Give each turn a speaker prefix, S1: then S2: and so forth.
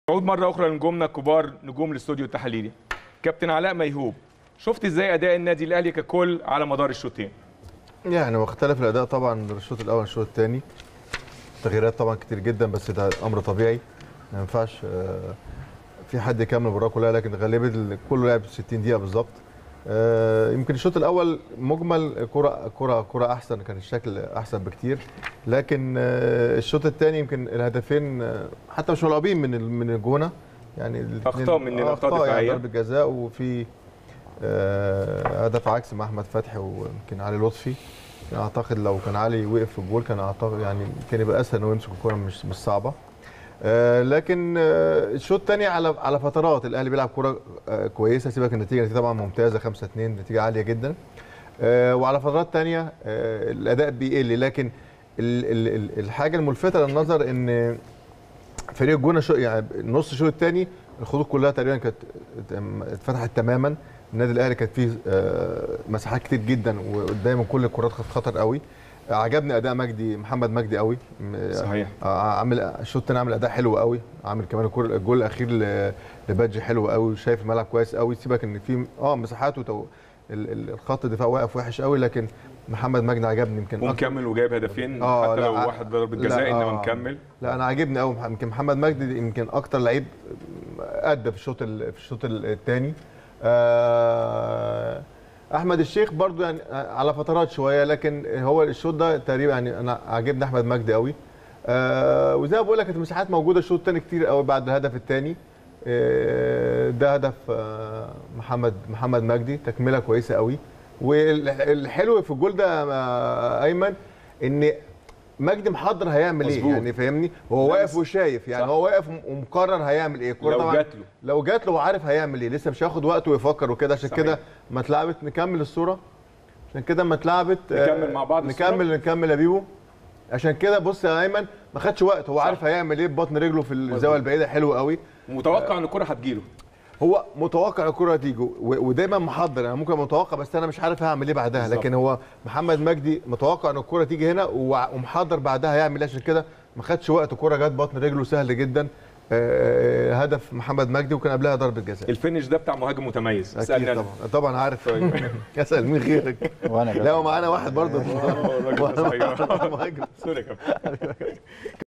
S1: نعود مره اخرى لنجومنا الكبار نجوم الاستوديو التحليلي كابتن علاء ميهوب شفت ازاي اداء النادي الاهلي ككل على مدار الشوطين
S2: يعني واختلف الاداء طبعا من الشوط الاول للشوط الثاني تغييرات طبعا كتير جدا بس ده امر طبيعي ما ينفعش آه، في حد يكمل المباراه كلها لكن غالبا ال- كله لعب 60 دقيقه بالظبط آه، يمكن الشوط الاول مجمل كره كره كره احسن كان الشكل احسن بكتير لكن آه، الشوط الثاني يمكن الهدفين آه، حتى مش ملعوبين من ال- من الجونه يعني الاتنين-
S1: أخطاء مننا،
S2: آه،
S1: أخطاء
S2: يعني
S1: دفاعية.
S2: ضربه جزاء وفي آه، هدف عكس مع احمد فتحي ويمكن علي لطفي اعتقد لو كان علي وقف في الجول كان اعتقد يعني كان يبقى اسهل انه يمسك الكوره مش مش صعبه آه، لكن آه، الشوط الثاني على على فترات الاهلي بيلعب كوره آه، كويسه سيبك النتيجه النتيجه طبعا ممتازه 5 2 نتيجه عاليه جدا آه، وعلى فترات ثانيه الاداء بيقل لكن ال- ال- ال- الحاجه الملفته للنظر ان فريق الجونه شو يعني نص الشوط الثاني الخطوط كلها تقريبا كانت اتفتحت تماما النادي الاهلي كانت فيه آه، مساحات كتير جدا ودايما كل الكرات كانت خطر قوي عجبني اداء مجدي محمد مجدي قوي م-
S1: صحيح.
S2: آه، عامل الشوط الثاني عامل اداء حلو قوي عامل كمان الكور- الجول الاخير ل- لبادجي حلو قوي شايف الملعب كويس قوي سيبك ان في اه مساحات وتو ال- ال- الخط الدفاع واقف وحش قوي لكن محمد مجدي عجبني يمكن أكتر-
S1: ومكمل وجايب هدفين
S2: آه،
S1: حتى
S2: لا،
S1: لو
S2: آه،
S1: واحد ضربه
S2: لا،
S1: جزاء انما
S2: آه.
S1: مكمل
S2: لا انا عاجبني قوي يمكن محمد مجدي يمكن اكتر لعيب ادى في الشوط ال- في الشوط الثاني احمد الشيخ برضو يعني على فترات شويه لكن هو الشوط ده تقريبا يعني انا عاجبني احمد مجدي قوي آه، وزي ما بقول لك كانت المساحات موجوده الشوط الثاني كتير قوي بعد الهدف الثاني ده هدف آه، محمد محمد مجدي تكمله كويسه قوي والحلو في الجول ده آه، ايمن ان مجدي محضر هيعمل ايه
S1: مظبوط.
S2: يعني فاهمني هو
S1: لا،
S2: واقف
S1: بس-
S2: وشايف يعني
S1: صح.
S2: هو واقف ومقرر هيعمل ايه الكورة
S1: لو
S2: طبعاً
S1: جات له.
S2: لو جات له وعارف هيعمل ايه لسه مش هياخد وقت ويفكر وكده عشان
S1: صحيح.
S2: كده ما اتلعبت نكمل الصوره عشان كده ما اتلعبت
S1: نكمل
S2: آه،
S1: مع بعض الصورة؟
S2: نكمل نكمل يا بيبو عشان كده بص يا ايمن ما خدش وقت هو عارف هيعمل ايه ببطن رجله في الزاويه البعيده حلو قوي
S1: ومتوقع ان الكره هتجيله
S2: هو متوقع الكره تيجي و- ودايما محضر انا ممكن متوقع بس انا مش عارف هعمل ايه بعدها
S1: بالظبط.
S2: لكن هو محمد مجدي متوقع ان الكره تيجي هنا وع- ومحضر بعدها هيعمل ايه عشان كده ما خدش وقت الكره جت بطن رجله سهل جدا آه، هدف محمد مجدي وكان قبلها ضربه جزاء
S1: الفينش ده بتاع مهاجم متميز
S2: اكيد
S1: اسالني انا
S2: طبعا طبعا عارف اسال مين غيرك
S3: وانا
S2: لا ومعانا واحد برضه
S1: الراجل ده صحيح.
S2: مهاجم
S1: سوري يا كابتن